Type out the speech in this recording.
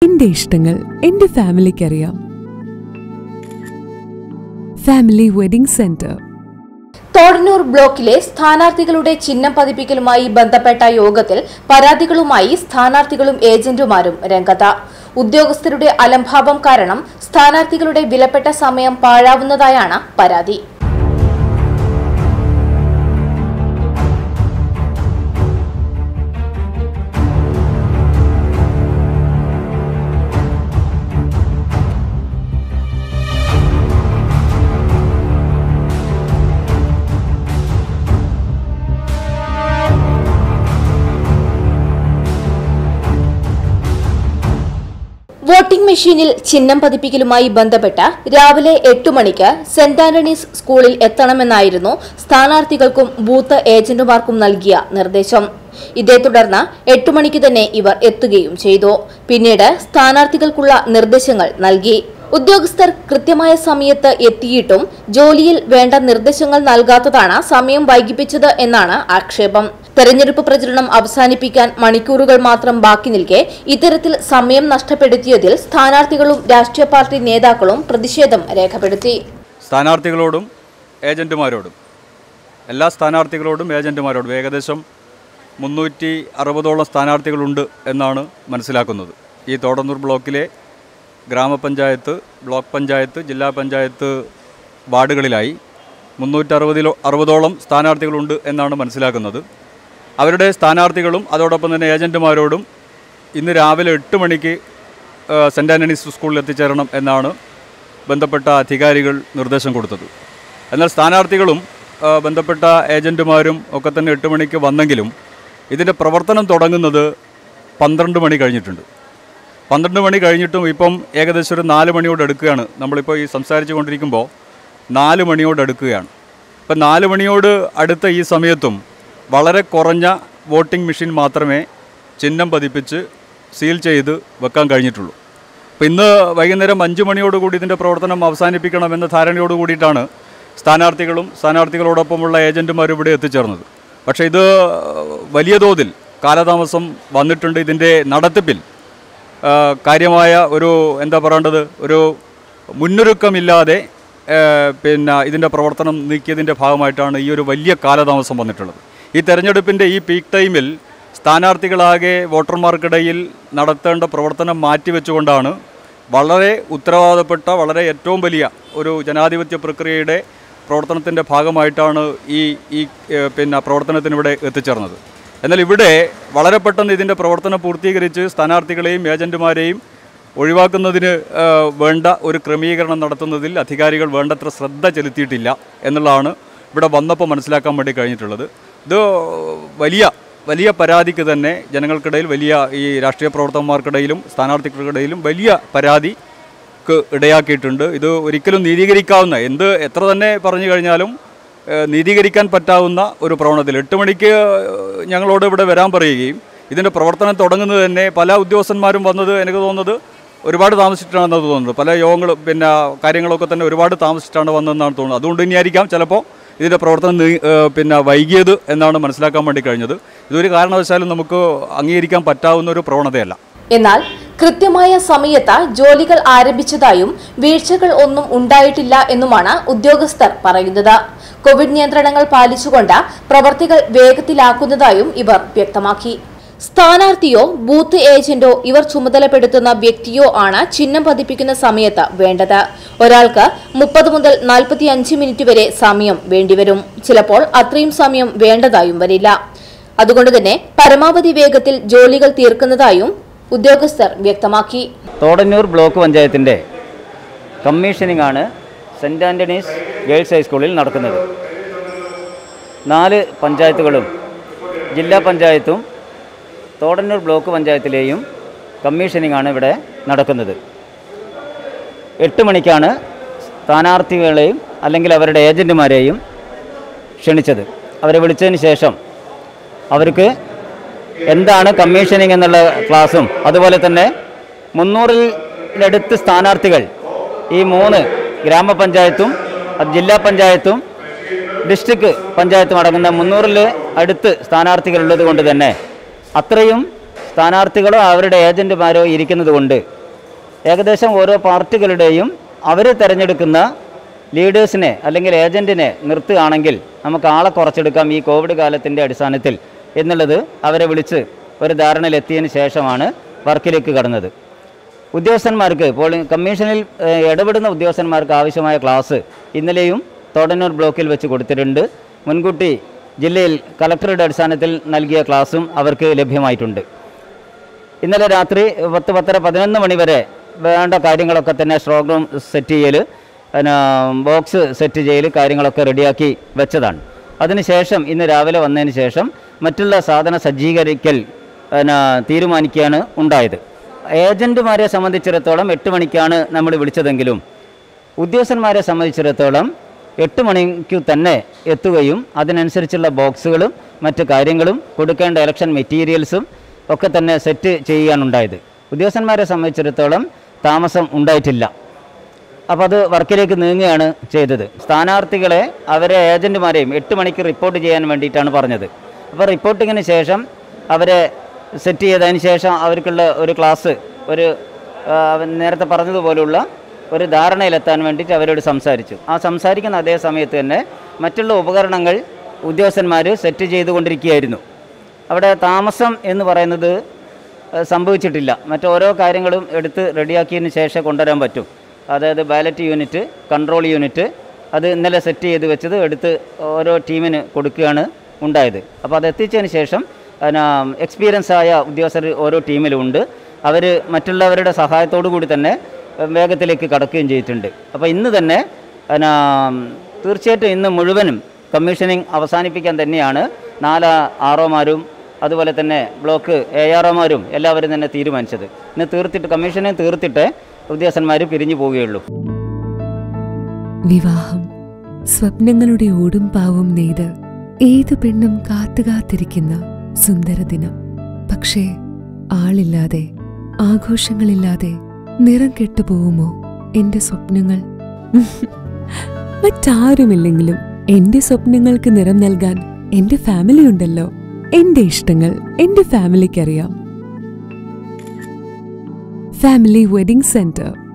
എന്റെ ഇഷ്ടങ്ങൾ എന്റെ ഫാമിലിക്ക് അറിയാം ഫാമിലി വെഡിംഗ് സെന്റർ തോടന്നൂർ ബ്ലോക്കിലെ സ്ഥാനാർത്ഥികളുടെ ചിഹ്നം പതിപ്പിക്കലുമായി ബന്ധപ്പെട്ട യോഗത്തിൽ പരാതികളുമായി സ്ഥാനാർത്ഥികളും ഏജന്റുമാരും രംഗത്ത് ഉദ്യോഗസ്ഥരുടെ അലംഭാവം കാരണം സ്ഥാനാർത്ഥികളുടെ വിലപ്പെട്ട സമയം പാഴാവുന്നതായാണ് പരാതി വോട്ടിംഗ് മെഷീനിൽ ചിഹ്നം പതിപ്പിക്കലുമായി ബന്ധപ്പെട്ട രാവിലെ എട്ട് മണിക്ക് സെന്റ് ആന്റണീസ് സ്കൂളിൽ എത്തണമെന്നായിരുന്നു സ്ഥാനാർത്ഥികൾക്കും ബൂത്ത് ഏജന്റുമാർക്കും നൽകിയ നിർദ്ദേശം ഇതേ തുടർന്ന് എട്ട് മണിക്ക് തന്നെ ഇവർ എത്തുകയും ചെയ്തു പിന്നീട് സ്ഥാനാർത്ഥികൾക്കുള്ള നിർദ്ദേശങ്ങൾ നൽകി ഉദ്യോഗസ്ഥർ കൃത്യമായ സമയത്ത് എത്തിയിട്ടും ജോലിയിൽ വേണ്ട നിർദ്ദേശങ്ങൾ നൽകാത്തതാണ് സമയം വൈകിപ്പിച്ചത് എന്നാണ് ആക്ഷേപം തെരഞ്ഞെടുപ്പ് പ്രചരണം അവസാനിപ്പിക്കാൻ മണിക്കൂറുകൾ മാത്രം ബാക്കി നിൽക്കെ ഇത്തരത്തിൽ സമയം നഷ്ടപ്പെടുത്തിയതിൽ സ്ഥാനാർത്ഥികളും രാഷ്ട്രീയ പാർട്ടി നേതാക്കളും പ്രതിഷേധം രേഖപ്പെടുത്തി സ്ഥാനാർത്ഥികളോടും ഏജൻറ്റുമാരോടും എല്ലാ സ്ഥാനാർത്ഥികളോടും ഏജൻറ്റുമാരോടും ഏകദേശം മുന്നൂറ്റി അറുപതോളം സ്ഥാനാർത്ഥികളുണ്ട് എന്നാണ് മനസ്സിലാക്കുന്നത് ഈ തോടന്നൂർ ബ്ലോക്കിലെ ഗ്രാമപഞ്ചായത്ത് ബ്ലോക്ക് പഞ്ചായത്ത് ജില്ലാ പഞ്ചായത്ത് വാർഡുകളിലായി മുന്നൂറ്ററുപതിലോ അറുപതോളം സ്ഥാനാർത്ഥികളുണ്ട് എന്നാണ് മനസ്സിലാക്കുന്നത് അവരുടെ സ്ഥാനാർത്ഥികളും അതോടൊപ്പം തന്നെ ഏജൻറ്റുമാരോടും ഇന്ന് രാവിലെ എട്ട് മണിക്ക് ആ, സെൻറ് ആൻ്റണീസ് സ്കൂളിൽ എത്തിച്ചേരണം എന്നാണ് ബന്ധപ്പെട്ട അധികാരികൾ നിർദ്ദേശം കൊടുത്തത് എന്നാൽ സ്ഥാനാർത്ഥികളും ആ, ബന്ധപ്പെട്ട ഏജൻറ്റുമാരും ഒക്കെ തന്നെ എട്ട് മണിക്ക് വന്നെങ്കിലും ഇതിൻ്റെ പ്രവർത്തനം തുടങ്ങുന്നത് പന്ത്രണ്ട് മണി കഴിഞ്ഞിട്ടുണ്ട് പന്ത്രണ്ട് മണി കഴിഞ്ഞിട്ടും ഇപ്പം ഏകദേശം ഒരു നാല് മണിയോട് അടുക്കുകയാണ് നമ്മളിപ്പോൾ ഈ സംസാരിച്ചു കൊണ്ടിരിക്കുമ്പോൾ നാല് മണിയോട് അടുക്കുകയാണ് ഇപ്പം നാല് മണിയോട് അടുത്ത ഈ സമയത്തും വളരെ കുറഞ്ഞ വോട്ടിംഗ് മെഷീൻ മാത്രമേ ചിഹ്നം പതിപ്പിച്ച് സീൽ ചെയ്ത് വെക്കാൻ കഴിഞ്ഞിട്ടുള്ളൂ അപ്പോൾ ഇന്ന് വൈകുന്നേരം അഞ്ച് മണിയോടുകൂടി ഇതിൻ്റെ പ്രവർത്തനം അവസാനിപ്പിക്കണമെന്ന ധാരണയോട് കൂടിയിട്ടാണ് സ്ഥാനാർത്ഥികളും സ്ഥാനാർത്ഥികളോടൊപ്പമുള്ള ഏജൻറ്റുമാരും ഇവിടെ എത്തിച്ചേർന്നത് പക്ഷേ ഇത് വലിയ തോതിൽ കാലതാമസം വന്നിട്ടുണ്ട് ഇതിൻ്റെ നടത്തിപ്പിൽ ആ, കാര്യമായ ഒരു എന്താ പറയേണ്ടത് ഒരു മുന്നൊരുക്കമില്ലാതെ ആ, പിന്നെ ഇതിൻ്റെ പ്രവർത്തനം നീക്കിയതിൻ്റെ ഭാഗമായിട്ടാണ് ഈ ഒരു വലിയ കാലതാമസം വന്നിട്ടുള്ളത് ഈ തെരഞ്ഞെടുപ്പിൻ്റെ ഈ പീക്ക് ടൈമിൽ സ്ഥാനാർത്ഥികളാകെ വോട്ടർമാർക്കിടയിൽ നടത്തേണ്ട പ്രവർത്തനം മാറ്റിവെച്ചുകൊണ്ടാണ് വളരെ ഉത്തരവാദപ്പെട്ട വളരെ ഏറ്റവും വലിയ ഒരു ജനാധിപത്യ പ്രക്രിയയുടെ പ്രവർത്തനത്തിൻ്റെ ഭാഗമായിട്ടാണ് ഈ ഈ ഏ, പിന്നെ പ്രവർത്തനത്തിനിവിടെ എത്തിച്ചേർന്നത് എന്നാൽ ഇവിടെ വളരെ പെട്ടെന്ന് ഇതിൻ്റെ പ്രവർത്തനം പൂർത്തീകരിച്ച് സ്ഥാനാർത്ഥികളെയും ഏജൻറ്റുമാരെയും ഒഴിവാക്കുന്നതിന് ആ, വേണ്ട ഒരു ക്രമീകരണം നടത്തുന്നതിൽ അധികാരികൾ വേണ്ടത്ര ശ്രദ്ധ ചെലുത്തിയിട്ടില്ല എന്നുള്ളതാണ് ഇവിടെ വന്നപ്പോൾ മനസ്സിലാക്കാൻ വേണ്ടി കഴിഞ്ഞിട്ടുള്ളത് ഇത് വലിയ വലിയ പരാതിക്ക് തന്നെ ജനങ്ങൾക്കിടയിൽ വലിയ ഈ രാഷ്ട്രീയ പ്രവർത്തകന്മാർക്കിടയിലും സ്ഥാനാർത്ഥികൾക്കിടയിലും വലിയ പരാതിക്ക് ഇടയാക്കിയിട്ടുണ്ട് ഇത് ഒരിക്കലും നീതീകരിക്കാവുന്ന എന്ത് എത്ര തന്നെ പറഞ്ഞു കഴിഞ്ഞാലും ഏഹ്, നീതീകരിക്കാൻ പറ്റാവുന്ന ഒരു പ്രവണതയിൽ എട്ട് മണിക്ക് ഞങ്ങളോട് ഇവിടെ വരാൻ പറയുകയും ഇതിൻ്റെ പ്രവർത്തനം തുടങ്ങുന്നത് തന്നെ പല ഉദ്യോഗസ്ഥന്മാരും വന്നത് എനിക്ക് തോന്നുന്നത് ഒരുപാട് താമസിച്ചിട്ടാണെന്ന് തോന്നുന്നത് പല യോഗങ്ങളും പിന്നെ കാര്യങ്ങളൊക്കെ തന്നെ ഒരുപാട് താമസിച്ചിട്ടാണ് വന്നതെന്നാണ് തോന്നുന്നത് അതുകൊണ്ട് തന്നെയായിരിക്കാം ചിലപ്പോൾ ഇതിൻ്റെ പ്രവർത്തനം നീ- ഏഹ്, പിന്നെ വൈകിയത് എന്നാണ് മനസ്സിലാക്കാൻ വേണ്ടി കഴിഞ്ഞത് ഇതൊരു കാരണവശാലും നമുക്ക് അംഗീകരിക്കാൻ പറ്റാവുന്ന ഒരു പ്രവണതയല്ല എന്നാൽ കൃത്യമായ സമയത്ത് ജോലികൾ ആരംഭിച്ചതായും വീഴ്ചകൾ ഒന്നും ഉണ്ടായിട്ടില്ല എന്നുമാണ് ഉദ്യോഗസ്ഥർ പറയുന്നത് കോവിഡ് നിയന്ത്രണങ്ങൾ പാലിച്ചുകൊണ്ട് പ്രവർത്തികൾ വേഗത്തിലാക്കുന്നതായും ഇവർ വ്യക്തമാക്കി സ്ഥാനാർത്ഥിയോ ബൂത്ത് ഏജന്റോ ഇവർ ചുമതലപ്പെടുത്തുന്ന വ്യക്തിയോ ആണ് ചിഹ്നം പതിപ്പിക്കുന്ന സമയത്ത് വേണ്ടത് ഒരാൾക്ക് മുപ്പത് മുതൽ നാൽപ്പത്തിയഞ്ച് മിനിറ്റ് വരെ സമയം വേണ്ടിവരും ചിലപ്പോൾ അത്രയും സമയം വേണ്ടതായും വരില്ല അതുകൊണ്ട് തന്നെ പരമാവധി വേഗത്തിൽ ജോലികൾ തീർക്കുന്നതായും ഉദ്യോഗസ്ഥർ വ്യക്തമാക്കി തോടന്നൂർ ബ്ലോക്ക് പഞ്ചായത്തിൻ്റെ കമ്മീഷനിംഗ് ആണ് സെൻറ് ആൻ്റണീസ് ഗേൾസ് ഹൈസ്കൂളിൽ നടക്കുന്നത് നാല് പഞ്ചായത്തുകളും ജില്ലാ പഞ്ചായത്തും തോടന്നൂർ ബ്ലോക്ക് പഞ്ചായത്തിലെയും കമ്മീഷനിംഗ് ആണ് ഇവിടെ നടക്കുന്നത് എട്ട് മണിക്കാണ് സ്ഥാനാർത്ഥികളെയും അല്ലെങ്കിൽ അവരുടെ ഏജൻറ്റുമാരെയും ക്ഷണിച്ചത് അവരെ വിളിച്ചതിന് ശേഷം അവർക്ക് എന്താണ് കമ്മീഷനിങ് എന്നുള്ള ക്ലാസ്സും അതുപോലെ തന്നെ മുന്നൂറിലടുത്ത് സ്ഥാനാർത്ഥികൾ ഈ മൂന്ന് ഗ്രാമപഞ്ചായത്തും അത് ജില്ലാ പഞ്ചായത്തും ഡിസ്ട്രിക്ട് പഞ്ചായത്തും അടങ്ങുന്ന മുന്നൂറിൽ അടുത്ത് സ്ഥാനാർത്ഥികളുള്ളത് കൊണ്ട് തന്നെ അത്രയും സ്ഥാനാർത്ഥികളോ അവരുടെ ഏജൻറ്റുമാരോ ഇരിക്കുന്നത് കൊണ്ട് ഏകദേശം ഓരോ പാർട്ടികളുടെയും അവർ തിരഞ്ഞെടുക്കുന്ന ലീഡേഴ്സിനെ അല്ലെങ്കിൽ ഏജൻറ്റിനെ നിർത്തുകയാണെങ്കിൽ നമുക്ക് ആളെ കുറച്ചെടുക്കാം ഈ കോവിഡ് കാലത്തിൻ്റെ അടിസ്ഥാനത്തിൽ എന്നുള്ളത് അവരെ വിളിച്ച് ഒരു ധാരണയിലെത്തിയതിന് ശേഷമാണ് വർക്കിലേക്ക് കടന്നത് ഉദ്യോഗസ്ഥന്മാർക്ക് പോളിംഗ് കമ്മീഷനിൽ ഏഹ്, ഇടപെടുന്ന ഉദ്യോഗസ്ഥന്മാർക്ക് ആവശ്യമായ ക്ലാസ് ഇന്നലെയും തോടന്നൂർ ബ്ലോക്കിൽ വെച്ച് കൊടുത്തിട്ടുണ്ട് മുൻകൂട്ടി ജില്ലയിൽ കലക്ടറുടെ അടിസ്ഥാനത്തിൽ നൽകിയ ക്ലാസും അവർക്ക് ലഭ്യമായിട്ടുണ്ട് ഇന്നലെ രാത്രി പത്ത് പത്തര പതിനൊന്ന് മണി വരെ വേണ്ട കാര്യങ്ങളൊക്കെ തന്നെ സ്ട്രോങ് റൂം സെറ്റ് ചെയ്യൽ പിന്നെ ബോക്സ് സെറ്റ് ചെയ്യൽ കാര്യങ്ങളൊക്കെ റെഡിയാക്കി വെച്ചതാണ് അതിനുശേഷം ഇന്ന് രാവിലെ വന്നതിന് ശേഷം മറ്റുള്ള സാധന സജ്ജീകരിക്കൽ പിന്നെ തീരുമാനിക്കുകയാണ് ഉണ്ടായത് ഏജൻറ്റുമാരെ സംബന്ധിച്ചിടത്തോളം എട്ട് മണിക്കാണ് നമ്മൾ വിളിച്ചതെങ്കിലും ഉദ്യോഗസ്ഥന്മാരെ സംബന്ധിച്ചിടത്തോളം എട്ട് മണിക്ക് തന്നെ എത്തുകയും അതിനനുസരിച്ചുള്ള ബോക്സുകളും മറ്റു കാര്യങ്ങളും കൊടുക്കേണ്ട ഇലക്ഷൻ മെറ്റീരിയൽസും ഒക്കെ തന്നെ സെറ്റ് ചെയ്യുകയാണുണ്ടായത് ഉദ്യോഗസ്ഥന്മാരെ സംബന്ധിച്ചിടത്തോളം താമസം ഉണ്ടായിട്ടില്ല അപ്പോൾ അത് വർക്കിലേക്ക് നീങ്ങുകയാണ് ചെയ്തത് സ്ഥാനാർത്ഥികളെ അവരെ ഏജൻറ്റുമാരെയും എട്ട് മണിക്ക് റിപ്പോർട്ട് ചെയ്യാൻ വേണ്ടിയിട്ടാണ് പറഞ്ഞത് അപ്പോൾ റിപ്പോർട്ടിങ്ങിന് ശേഷം അവരെ സെറ്റ് ചെയ്തതിന് ശേഷം അവർക്കുള്ള ഒരു ക്ലാസ് ഒരു ആ, നേരത്തെ പറഞ്ഞതുപോലുള്ള ഒരു ധാരണയിലെത്താൻ വേണ്ടിയിട്ട് അവരോട് സംസാരിച്ചു ആ സംസാരിക്കുന്ന അതേ സമയത്ത് തന്നെ മറ്റുള്ള ഉപകരണങ്ങൾ ഉദ്യോഗസ്ഥന്മാർ സെറ്റ് ചെയ്തുകൊണ്ടിരിക്കുകയായിരുന്നു അവിടെ താമസം എന്ന് പറയുന്നത് ഏഹ്, സംഭവിച്ചിട്ടില്ല മറ്റോരോ കാര്യങ്ങളും എടുത്ത് റെഡിയാക്കിയതിന് ശേഷം കൊണ്ടുവരാൻ പറ്റും അതായത് ബാലറ്റ് യൂണിറ്റ് കൺട്രോൾ യൂണിറ്റ് അത് ഇന്നലെ സെറ്റ് ചെയ്ത് വെച്ചത് എടുത്ത് ഓരോ ടീമിന് കൊടുക്കുകയാണ് ഉണ്ടായത് അപ്പോൾ അത് എത്തിച്ചതിന് ശേഷം പിന്നെ എക്സ്പീരിയൻസ് ആയ ഉദ്യോഗസ്ഥർ ഓരോ ടീമിലും ഉണ്ട് അവർ മറ്റുള്ളവരുടെ സഹായത്തോടു കൂടി തന്നെ ഏഹ്, വേഗത്തിലേക്ക് കടക്കുകയും ചെയ്തിട്ടുണ്ട് അപ്പോൾ ഇന്ന് തന്നെ പിന്നെ തീർച്ചയായിട്ടും ഇന്ന് മുഴുവനും കമ്മീഷനിങ് അവസാനിപ്പിക്കാൻ തന്നെയാണ് നാല് ആറോമാരും അതുപോലെ തന്നെ ബ്ലോക്ക് എ ആർ ഒമാരും എല്ലാവരും തന്നെ തീരുമാനിച്ചത് ഇന്ന് തീർത്തിട്ട് കമ്മീഷനെ തീർത്തിട്ട് ഉദ്യോഗസ്ഥന്മാർ പിരിഞ്ഞു പോവുകയുള്ളൂ വിവാഹം സ്വപ്നങ്ങളുടെ ഓടും പാവും നെയ്ത് ഏതു പെണ്ണും കാത്തുകാത്തിരിക്കുന്ന സുന്ദര ദിനം പക്ഷേ ആളില്ലാതെ ആഘോഷങ്ങളില്ലാതെ നിറം കെട്ടുപോകുമോ എന്റെ സ്വപ്നങ്ങൾ മറ്റാരുമില്ലെങ്കിലും എന്റെ സ്വപ്നങ്ങൾക്ക് നിറം നൽകാൻ എന്റെ ഫാമിലി ഉണ്ടല്ലോ എന്റെ ഇഷ്ടങ്ങൾ എന്റെ ഫാമിലിക്കറിയാം ഫാമിലി വെഡിംഗ് സെന്റർ